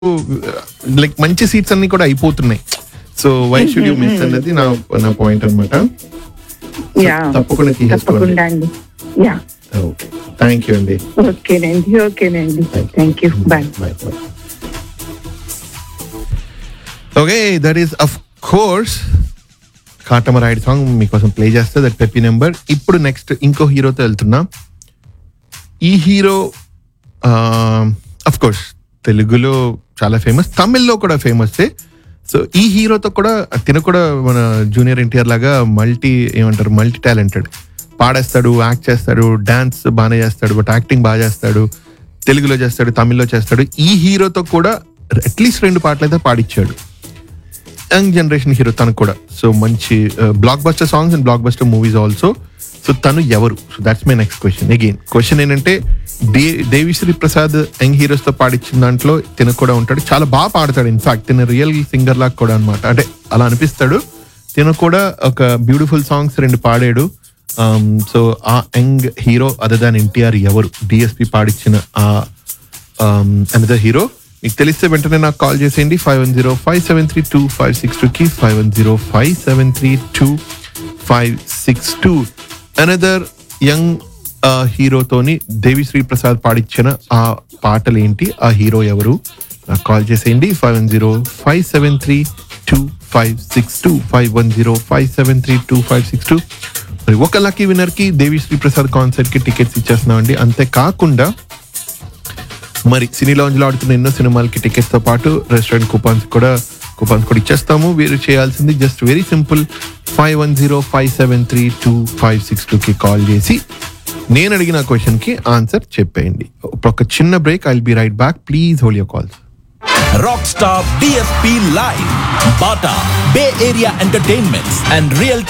Like మంచి seats అన్ని కూడా అయిపోతున్నాయి so why should you miss అన్నది నా నా పాయింట్ అనమాట యా తప్పకుండా తీసేసుకోండి తప్పకుండా అండి యా ఓకే థ్యాంక్ యూ అండి ఓకేనండి ఓకేనండి thank you bye Bye. Bye. Okay that is of course Katamarayudu song మీకోసం ప్లే చేస్తే దట్ పెప్పి నెంబర్ ఇప్పుడు నెక్స్ట్ ఇంకో హీరోతో వెళ్తున్నా ఈ హీరో అఫ్ కోర్స్ తెలుగులో చాలా ఫేమస్ తమిళ్లో కూడా ఫేమస్ సో ఈ హీరోతో కూడా తిన కూడా మన జూనియర్ ఎన్టీఆర్ లాగా మల్టీ ఏమంటారు మల్టీ టాలెంటెడ్ పాడేస్తాడు యాక్ట్ చేస్తాడు డాన్స్ బాగానే చేస్తాడు బట్ యాక్టింగ్ బాగా చేస్తాడు తెలుగులో చేస్తాడు తమిళ్లో చేస్తాడు ఈ హీరోతో కూడా అట్లీస్ట్ రెండు పాటలు అయితే పాడిచ్చాడు యంగ్ జనరేషన్ హీరో తను కూడా సో మంచి blockbuster songs and blockbuster movies also so తను ఎవరు so that's my next question again question ఏంటంటే దే దేవిశ్రీ ప్రసాద్ యంగ్ హీరోస్ తో పాడించిన దాంట్లో తిన కూడా ఉంటాడు చాలా బాగా పాడతాడు ఇన్ఫాక్ట్ తిన రియల్ సింగర్ లాగా కూడా అనమాట అంటే అలా అనిపిస్తాడు తిన కూడా ఒక బ్యూటిఫుల్ సాంగ్స్ రెండు పాడాడు సో ఆ young hero other than NTR ఎవరు డిఎస్పి పాడించిన ఆ అనదర్ హీరో మీకు తెలిస్తే వెంటనే నాకు కాల్ చేసేయండి five one zero five seven three two five six two కి five one zero five seven three two five six two another young హీరోతోని దేవిశ్రీ ప్రసాద్ పాడించిన ఆ పాటలు ఏంటి ఆ హీరో ఎవరు నాకు కాల్ చేసేయండి five one zero five seven three two five six two five one zero five seven three two five six two మరి ఒక లక్కీ విన్నర్ కి దేవిశ్రీ ప్రసాద్ కాన్సర్ట్ కి టికెట్స్ ఇచ్చేస్తున్నామండి అంతేకాకుండా మరి సినీ లాంజ్ లో ఆడుతున్న ఎన్నో సినిమాలకి టికెట్స్ తో పాటు రెస్టారెంట్ కూపన్స్ కూడా కూపన్స్ కూడా ఇచ్చేస్తాము మీరు చేయాల్సింది just very simple five one zero five seven three two five six two కి కాల్ చేసి నేను అడిగిన క్వశ్చన్ కి ఆన్సర్ చెప్పేయండి ఇప్పుడు ఒక చిన్న break I'll be right back please hold your calls Rockstar DSP Live, Bata, Bay Area Entertainments, and Real